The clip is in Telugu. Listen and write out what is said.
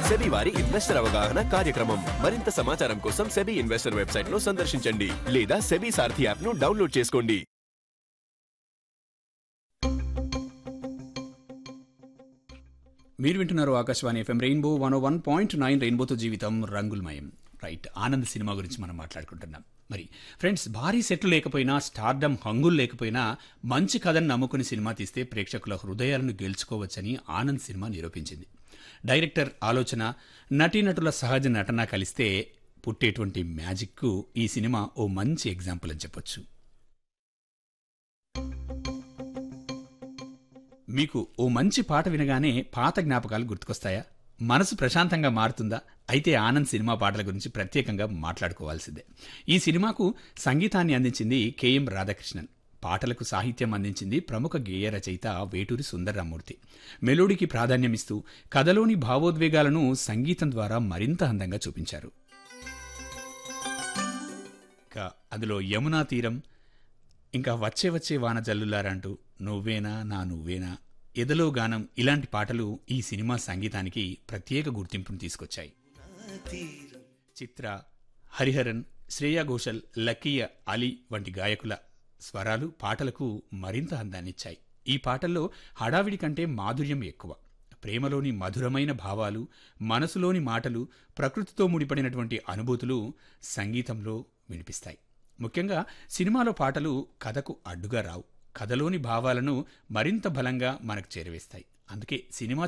సెబీ వారి ఇన్వెస్టర్ అవగాహన కార్యక్రమం మరింత సమాచారం కోసం సెబీ ఇన్వెస్టర్ వెబ్సైట్ ను సందర్శించండి లేదా సెబీ సారథి యాప్ ను డౌన్లోడ్ చేసుకోండి మీరు వింటున్నారు Akashvani FM Rainbow one one point nine రెయిన్బోతో జీవితం రంగులమయం రైట్ ఆనంద్ సినిమా గురించి మనం మాట్లాడుకుంటున్నాం మరి ఫ్రెండ్స్ భారీ సెట్లు లేకపోయినా స్టార్డమ్ హంగులు లేకపోయినా మంచి కథను నమ్ముకుని సినిమా తీస్తే ప్రేక్షకుల హృదయాలను గెలుచుకోవచ్చని ఆనంద్ సినిమా నిరూపించింది డైరెక్టర్ ఆలోచన నటీనటుల సహజ నటన కలిస్తే పుట్టేటువంటి మ్యాజిక్కు ఈ సినిమా ఓ మంచి ఎగ్జాంపుల్ అని చెప్పొచ్చు మీకు ఓ మంచి పాట వినగానే పాత జ్ఞాపకాలు గుర్తుకొస్తాయా మనసు ప్రశాంతంగా మారుతుందా అయితే ఆనంద్ సినిమా పాటల గురించి ప్రత్యేకంగా మాట్లాడుకోవాల్సిందే ఈ సినిమాకు సంగీతాన్ని అందించింది కెఎం రాధాకృష్ణన్ పాటలకు సాహిత్యం అందించింది ప్రముఖ గేయ రచయిత వేటూరి సుందర్రామూర్తి మెలోడీకి ప్రాధాన్యమిస్తూ కథలోని భావోద్వేగాలను సంగీతం ద్వారా మరింత అందంగా చూపించారు ఇంకా అందులో యమునా తీరం ఇంకా వచ్చే వచ్చే వాన జల్లులారంటూ నువ్వేనా నా నువ్వేనా ఎదలో గానం ఇలాంటి పాటలు ఈ సినిమా సంగీతానికి ప్రత్యేక గుర్తింపును తీసుకొచ్చాయి చిత్ర హరిహరన్ శ్రేయా ఘోషల్ లక్కీయ అలీ వంటి గాయకుల స్వరాలు పాటలకు మరింత అందాన్నిచ్చాయి ఈ పాటల్లో హడావిడి కంటే మాధుర్యం ఎక్కువ ప్రేమలోని మధురమైన భావాలు మనసులోని మాటలు ప్రకృతితో ముడిపడినటువంటి అనుభూతులు సంగీతంలో వినిపిస్తాయి ముఖ్యంగా సినిమాలో పాటలు కథకు అడ్డుగా రావు కథలోని భావాలను మరింత బలంగా మనకు చేరవేస్తాయి అందుకే సినిమా